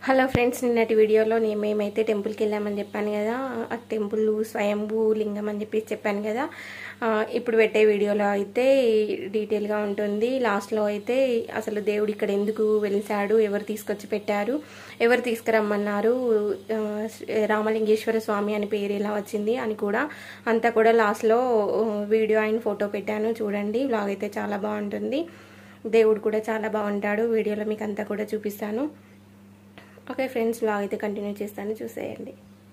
Hello friends నిన్నటి వీడియోలో నేను మేమైతే టెంపుల్కి వెళ్ళామని చెప్పాను కదా ఆ టెంపుల్ స్వయంభూ లింగం అని చెప్పి చెప్పాను కదా ఆ, ఇప్పుడు పెట్టే వీడియోలో అయితే డీటెయిల్గా ఉంటుంది లాస్ట్లో అయితే అసలు దేవుడు ఇక్కడ ఎందుకు వెలిసాడు ఎవరు తీసుకొచ్చి పెట్టారు ఎవరు తీసుకురమ్మన్నారు ఆ, రామలింగేశ్వర స్వామి అని పేరు ఎలా వచ్చింది అని కూడా అంతా కూడా లాస్ట్లో వీడియో అండ్ ఫోటో పెట్టాను చూడండి బ్లాగ్ అయితే చాలా బాగుంటుంది దేవుడు కూడా చాలా బాగుంటాడు వీడియోలో మీకు అంతా కూడా చూపిస్తాను ఓకే ఫ్రెండ్స్ బ్లాగ్ అయితే కంటిన్యూ చేస్తాను చూసేయండి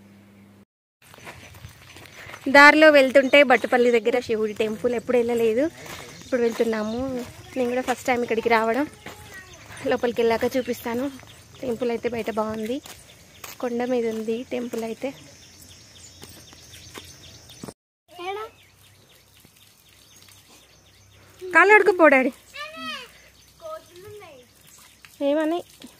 దారిలో వెళ్తుంటే బట్టుపల్లి దగ్గర శివుడి టెంపుల్ ఎప్పుడు వెళ్ళలేదు ఇప్పుడు వెళ్తున్నాము నేను కూడా ఫస్ట్ టైం ఇక్కడికి రావడం లోపలికి వెళ్ళాక చూపిస్తాను టెంపుల్ అయితే బయట బాగుంది కొండ మీద ఉంది టెంపుల్ అయితే కాళ్ళు అడుగుపోడాడు ఏమని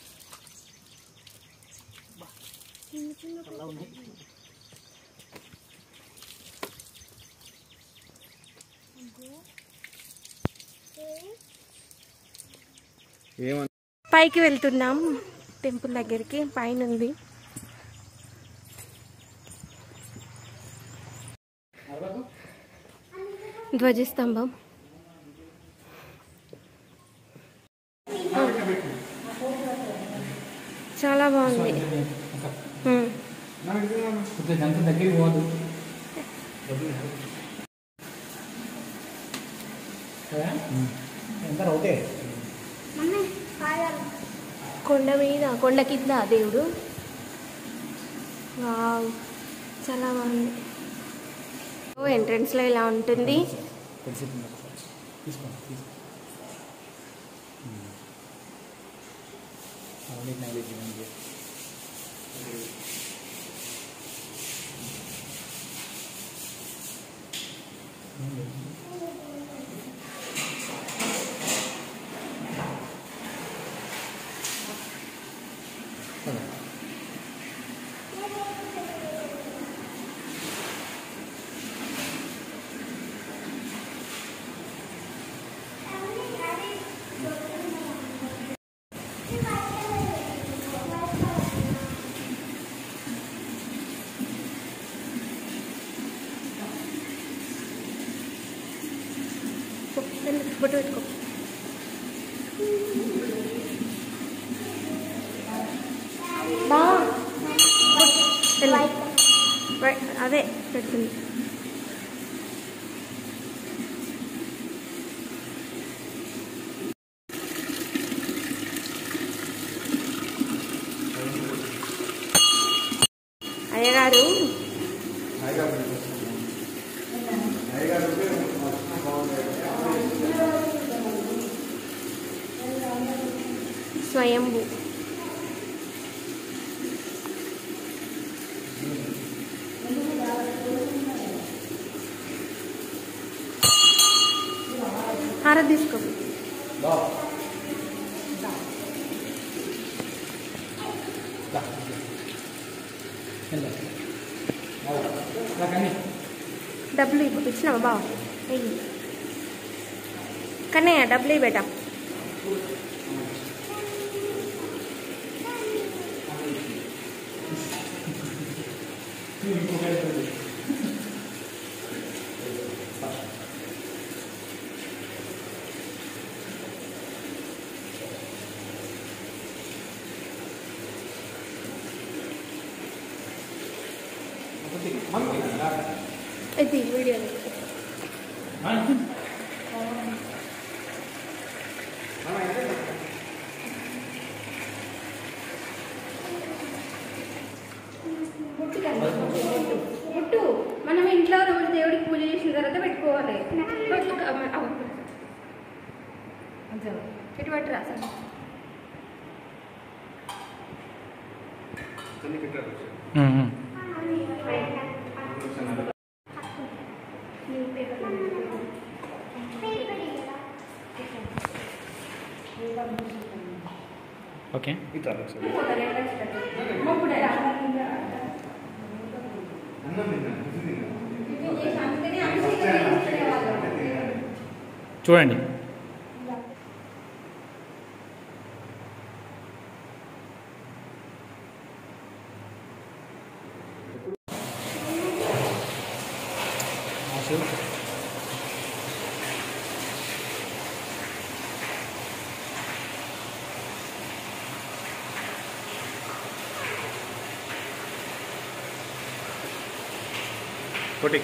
ఏమని పైకి వెళ్తున్నాం టెంపుల్ దగ్గరికి పైన ఉంది ధ్వజస్తంభం చాలా బాగుంది ఉమ్. కొంచెం ఎంత దగ్గరికి పోదు ఎంత ఒకటే కొండ మీద కొండ కింద దేవుడు వావ్ చాలా బాగుంది ఓ ఎంట్రన్స్లో ఇలా ఉంటుంది తెలిసింది ఒకసారి తీసుకోండి తీసుకో అవన్నీ నైవేద్యం ఉంది. ఫోటో పెట్టుకో బా వెళ్ళు. వై- అదే పెడుతుంది అయ్యగారు స్వయంభూ హారతి తీసుకో దా. దా. వెళ్ళు. రా. రా కానీ. డబ్బులు ఇవ్వు. ఇచ్చినావా బావ వెయ్యి కన్నయ్య డబ్బులు ఇవ్వు బేటా ఇది వీడియో ముట్టు మనం ఇంట్లో రోజు దేవుడికి పూజ చేసిన తర్వాత పెట్టుకోవాలి ఇటు పట్టురా సార్ ఉమ్, ఉమ్. ఓకే చూడండి కొట్టి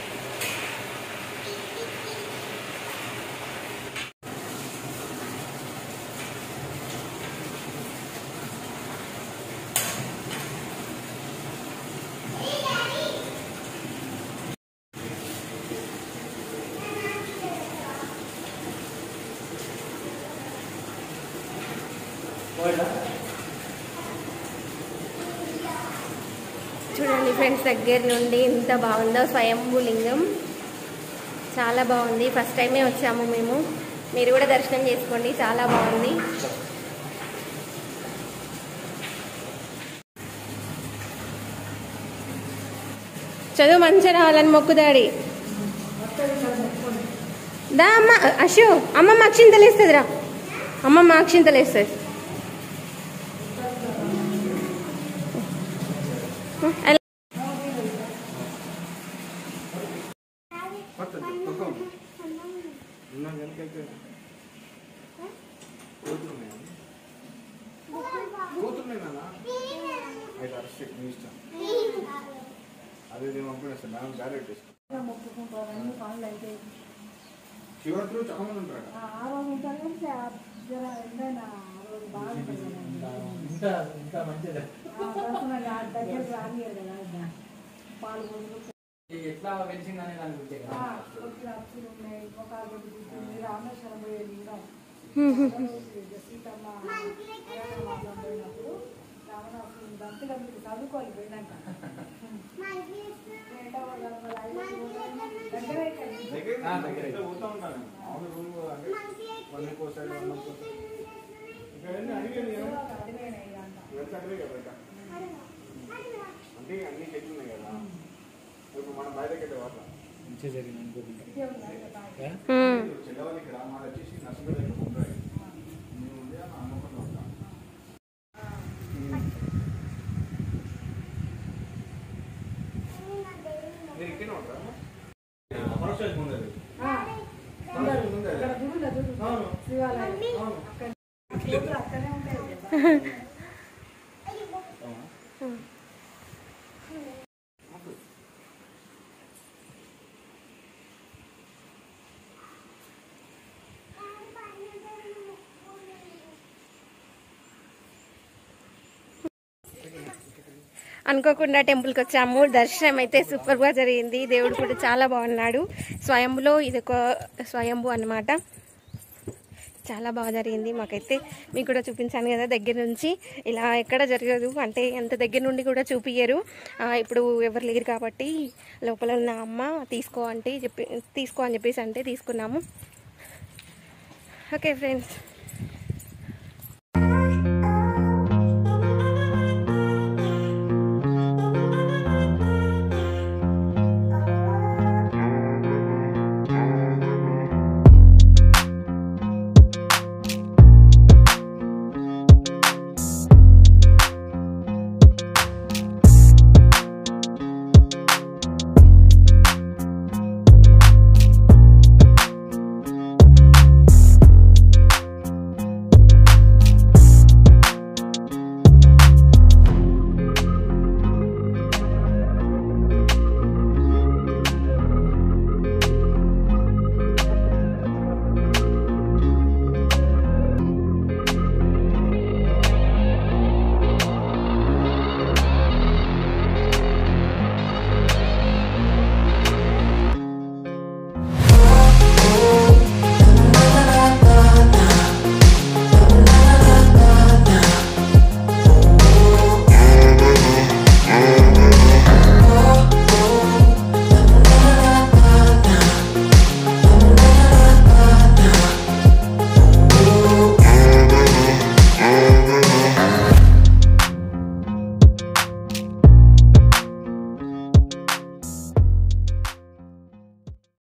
చూడండి ఫ్రెండ్స్ దగ్గర నుండి ఎంత బాగుందో స్వయంభూ లింగం చాలా బాగుంది ఫస్ట్ టైమే వచ్చాము మేము మీరు కూడా దర్శనం చేసుకోండి చాలా బాగుంది చదువు మంచిగా రావాలని మొక్కుదాడి దా అమ్మ అశో అమ్మమ్మ అక్షింతలు వేస్తుంది రా అమ్మమ్మ అక్షింతలు వేస్తుంది అలా అదే నేను పంపిణేస్తాను మేడం డైరెక్ట్ శివరాత్రి చాలా మంది ఉంటారు ఇంకా ఇంకా మంచిది ఎట్లా వెలిసిందనే దాని గురించి కదా ఆ, దగ్గరే. దగ్గర పోతా ఉంటాను నేను. మామూలు రూమ్ కూడా అంటే వన్ వీక్ ఒకసారి వన్ మంత్ ఒకసారి ఇక్కడ అన్ని అడిగాను నేను ఇవంతా అక్కడే కదా ఇక్కడ. అంటే అన్ని చెట్లు ఉన్నాయి కదా ఇప్పుడు మనం బయటకి వెళ్ళే వాళ్ళ మంచిగా జరిగింది అనుకుంటున్నా మ్మ్. చెల్లవాలి ఇక్కడ మన వచ్చేసి నర్సుపేట దగ్గర ఉంటాయి నేను ఉండే ఆ నమ్మకంలో ఉంటాను మీరు ఇక్కడే ఉంటారా ఫంక్షన్ ముందే ఫంక్షన్ ముందే అవును అవును అనుకోకుండా టెంపుల్కి వచ్చాము దర్శనం అయితే సూపర్గా జరిగింది దేవుడు కూడా చాలా బాగున్నాడు స్వయంభులో ఇది ఒక స్వయంభు అన్నమాట చాలా బాగా జరిగింది మాకైతే మీకు కూడా చూపించాను కదా దగ్గర నుంచి ఇలా ఎక్కడ జరగదు అంటే అంత దగ్గర నుండి కూడా చూపియ్యరు ఆ, ఇప్పుడు ఎవరు లేరు కాబట్టి లోపల ఉన్న అమ్మ తీసుకో అంటే చెప్పి తీసుకో అని చెప్పేసి అంటే తీసుకున్నాము ఓకే ఫ్రెండ్స్